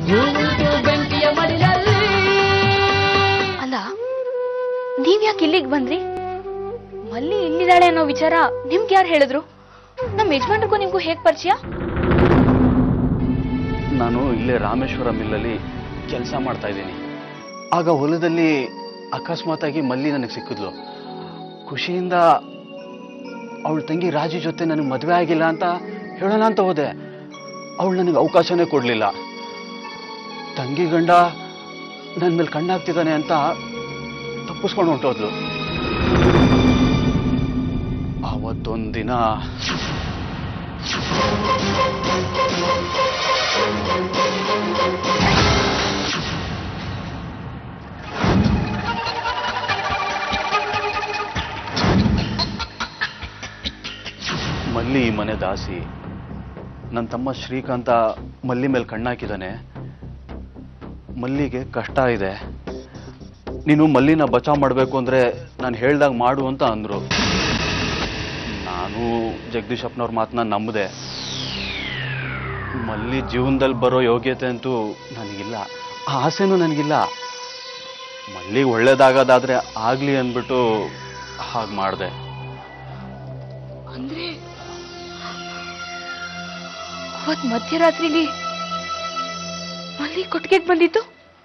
ಹೂವಿಟ್ಟು ಬೆಂಕಿಯ ಮಡಿಲಲ್ಲಿ ಅಲ್ಲ ನೀವ್ ಯಾಕೆ ಇಲ್ಲಿಗೆ ಬಂದ್ರಿ ಮಲ್ಲಿ ಇಲ್ಲಿದ್ದಾಳೆ ಅನ್ನೋ ವಿಚಾರ ನಿಮ್ಗೆ ಯಾರು ಹೇಳಿದ್ರು ನಮ್ಮ ಯಜಮಾನ್ರಿಗೂ ನಿಮ್ಗೂ ಹೇಗ್ ಪರಿಚಯ ನಾನು ಇಲ್ಲೇ ರಾಮೇಶ್ವರ ಮಿಲ್ಲಲ್ಲಿ ಕೆಲಸ ಮಾಡ್ತಾ ಇದ್ದೀನಿ ಆಗ ಹೊಲದಲ್ಲಿ ಅಕಸ್ಮಾತಾಗಿ ಮಲ್ಲಿ ನನಗೆ ಸಿಕ್ಕಿದ್ಲು ಖುಷಿಯಿಂದ ಅವಳ ತಂಗಿ ರಾಜಿ ಜೊತೆ ನನಗೆ ಮದುವೆ ಆಗಿಲ್ಲ ಅಂತ ಹೇಳೋಣ ಅಂತ ಹೋದೆ ಅವಳು ನನಗೆ ಅವಕಾಶನೇ ಕೊಡಲಿಲ್ಲ ತಂಗಿ ಗಂಡ ನನ್ನ ಮೇಲೆ ಕಣ್ಣಾಗ್ತಿದ್ದಾನೆ ಅಂತ ತಪ್ಪಿಸ್ಕೊಂಡು ಹೊಂಟೋದ್ಲು ಆವತ್ತೊಂದು ದಿನ ಮಲ್ಲಿ ಈ ಮನೆ ದಾಸಿ ನನ್ನ ತಮ್ಮ ಶ್ರೀಕಾಂತ ಮಲ್ಲಿ ಮೇಲೆ ಕಣ್ಣಾಕಿದ್ದಾನೆ ಮಲ್ಲಿಗೆ ಕಷ್ಟ ಇದೆ ನೀನು ಮಲ್ಲಿನ ಬಚಾವ್ ಮಾಡಬೇಕು ಅಂದ್ರೆ ನಾನು ಹೇಳ್ದಾಗ ಮಾಡು ಅಂತ ಅಂದ್ರು ನಾನು ಜಗದೀಶ್ ಅಪ್ಪನವ್ರ ಮಾತನ್ನ ನಂಬದೆ ಮಲ್ಲಿ ಜೀವನದಲ್ಲಿ ಬರೋ ಯೋಗ್ಯತೆ ಅಂತೂ ನನಗಿಲ್ಲ ಆ ಆಸೆನೂ ನನಗಿಲ್ಲ ಮಲ್ಲಿಗೆ ಒಳ್ಳೇದಾಗೋದಾದ್ರೆ ಆಗ್ಲಿ ಅಂದ್ಬಿಟ್ಟು ಹಾಗೆ ಮಾಡಿದೆ ಅಂದ್ರೆ ಅವತ್ ಮಧ್ಯರಾತ್ರಿಲಿ ಮಲ್ಲಿ ಕೊಟ್ಟಿಗೆಗ್ ಬಂದಿತ್ತು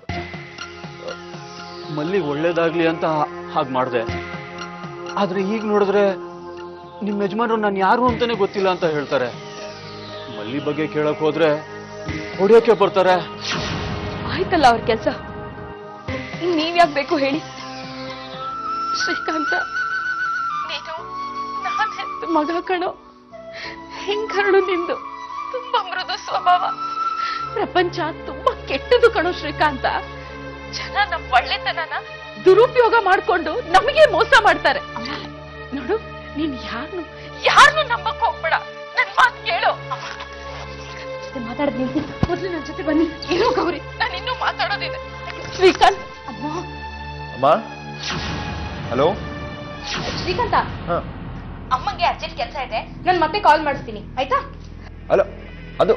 ಮಲ್ಲಿಗೆ ಒಳ್ಳೇದಾಗ್ಲಿ ಅಂತ ಹಾಗೆ ಮಾಡಿದೆ ಆದ್ರೆ ಈಗ ನೋಡಿದ್ರೆ ನಿಮ್ಮ ಯಜಮಾನರು ನಾನು ಯಾರು ಅಂತಾನೆ ಗೊತ್ತಿಲ್ಲ ಅಂತ ಹೇಳ್ತಾರೆ ಮಲ್ಲಿ ಬಗ್ಗೆ ಕೇಳಕ್ ಹೋದ್ರೆ ಹೊಡಿಯೋಕೆ ಬರ್ತಾರೆ ಆಯ್ತಲ್ಲ ಅವ್ರ ಕೆಲ್ಸ ಇನ್ ನೀವ್ ಯಾಕೆ ಬೇಕು ಹೇಳಿ ಶ್ರೀಕಾಂತ ನೀನು ನಾನ್ ಹೆತ್ತ ಮಗ ಕಣೋ ಹೆಂಗರಡು ನಿಂದು ತುಂಬಾ ಮೃದು ಸ್ವಭಾವ ಪ್ರಪಂಚ ತುಂಬಾ ಕೆಟ್ಟದು ಕಣೋ ಶ್ರೀಕಾಂತ ಜನ ನಮ್ ಒಳ್ಳೆತನನ ದುರುಪಯೋಗ ಮಾಡ್ಕೊಂಡು ನಮಗೆ ಮೋಸ ಮಾಡ್ತಾರೆ ನೋಡು ನೀನ್ ಯಾರನ್ನು ಯಾರನ್ನು ನಂಬಕ್ ಹೋಗ್ಬೇಡ ನನ್ ಮಾತು ಕೇಳು ಮಾತಾಡದ್ ನಿಲ್ಸಿ ಮೊದ್ಲು ನನ್ ಜೊತೆ ಬನ್ನಿ ಇರೋ ಗೌರಿ ನಾನು ಇನ್ನೂ ಮಾತಾಡೋದಿದೆ ಶ್ರೀಕಾಂತ್ ಅಮ್ಮ ಅಮ್ಮ ಹಲೋ ಶ್ರೀಕಾಂತ ಹಾ ಅಮ್ಮಂಗೆ ಅರ್ಜೆಂಟ್ ಕೆಲಸ ಇದೆ ನಾನು ಮತ್ತೆ ಕಾಲ್ ಮಾಡಿಸ್ತೀನಿ ಆಯ್ತಾ ಅಲ್ಲ ಅದು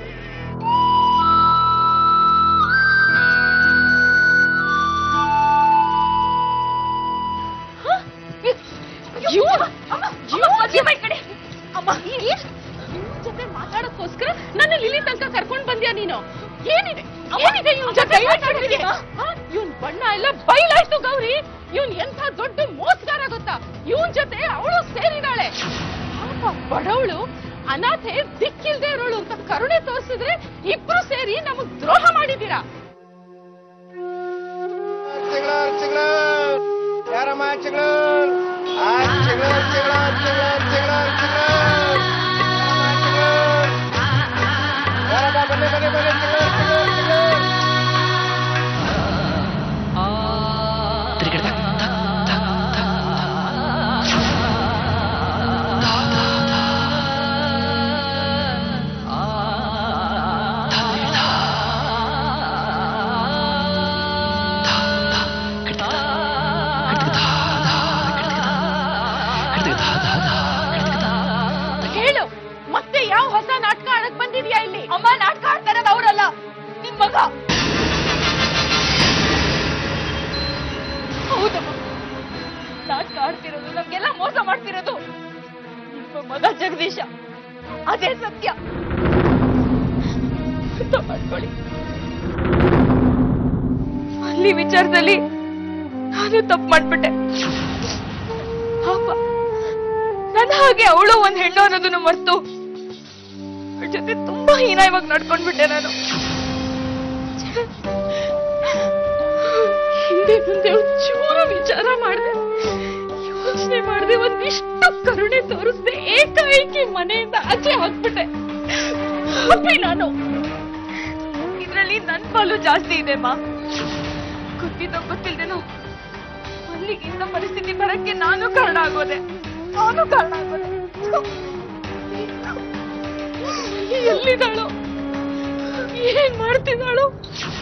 ಅಮ್ಮ ಇವ್ನ್ ಜೊತೆ ಮಾತಾಡೋಕ್ಕೋಸ್ಕರ ನನ್ನ ಇಲ್ಲಿ ತನಕ ಕರ್ಕೊಂಡ್ ಬಂದ್ಯಾ ನೀನು ಏನಿದೆ ಏನಿದೆ ಇವನ್ ಜೊತೆ ಇವನ್ ಬಣ್ಣ ಎಲ್ಲ ಬೈಲಾಯ್ತು ಗೌರಿ ಇವನ್ ಎಂಥ ದೊಡ್ಡ ಮೋಸಗಾರ ಗೊತ್ತಾ ಇವನ್ ಜೊತೆ ಅವಳು ಸೇರಿದಾಳೆ ಪಾಪ ಬಡವಳು ಅನಾಥೆ ದಿಕ್ಕಿಲ್ದೇ ಇರೋಳು ಅಂತ ಕರುಣೆ ತೋರಿಸಿದ್ರೆ ಇಬ್ರು ಸೇರಿ ನಮಗ್ ದ್ರೋಹ ಮಾಡಿದೀರಾ ಚಿಗಳರ್ ಚಿಗಳರ್ ಯಾರಮ್ಮ ಚಿಗಳರ್ ಆ ಚಿಗಳರ್ ಚಿಗಳರ್ ಚಿಗಳರ್ ಚಿಗಳರ್ ಚಿಗಳರ್ ಯಾರಮ್ಮ ಬನ್ನಿ ಬನ್ನಿ ಬನ್ನಿ ಚಿಗಳರ್ ಚಿಗಳರ್ ಚಿಗಳರ್ ಹೇಳು ಮತ್ತೆ ಯಾವ ಹೊಸ ನಾಟಕ ಆಡಕ್ ಬಂದಿದ್ಯಾ ಇಲ್ಲಿ ಅಮ್ಮ ನಾಟಕ ಆಡ್ತಾ ಇರೋದು ಅವರಲ್ಲ ನಿನ್ ಮಗ ಹೌದಮ್ಮ ನಾಟಕ ಆಡ್ತಿರೋದು ನಮ್ಗೆಲ್ಲ ಮೋಸ ಮಾಡ್ತಿರೋದು ನಿಮ್ಮ ಮಗ ಜಗದೀಶ ಅದೇ ಸತ್ಯ ಅರ್ಥ ಮಾಡ್ಕೊಳ್ಳಿ ಅಲ್ಲಿ ವಿಚಾರದಲ್ಲಿ ನಾನು ತಪ್ಪು ಮಾಡ್ಬಿಟ್ಟೆ ಪಾಪ ನನ್ನ ಹಾಗೆ ಅವಳು ಒಂದ್ ಹೆಣ್ಣು ಅನ್ನೋದನ್ನ ಮರ್ತು ಅವ್ಳ ಜೊತೆ ತುಂಬಾ ಹೀನಾಯವಾಗಿ ನಡ್ಕೊಂಡ್ಬಿಟ್ಟೆ ನಾನು ಹಿಂದೆ ಮುಂದೆ ಒಂಚೂರು ವಿಚಾರ ಮಾಡಿದೆ ಯೋಚನೆ ಮಾಡದೆ ಒಂದಿಷ್ಟು ಕರುಣೆ ತೋರಿಸ್ದೆ ಏಕಾಏಕಿ ಮನೆಯಿಂದ ಆಚೆ ಹಾಕ್ಬಿಟ್ಟೆ ಪಾಪಿ ನಾನು ಇದ್ರಲ್ಲಿ ನನ್ ಪಾಲು ಜಾಸ್ತಿ ಇದೆ ಮಾ ಗೊತ್ತಿದ್ದೋ ಗೊತ್ತಿಲ್ದೇನೋ ಅಲ್ಲಿಗಿಂತ ಪರಿಸ್ಥಿತಿ ಬರಕ್ಕೆ ನಾನು ಕಾರಣ ಆಗೋದೆ ನಾನು ಕಾರಣ ಆಗೋದೆ ಎಲ್ಲಿದ್ದಾಳು ಏನ್ ಮಾಡ್ತಿದ್ದಾಳು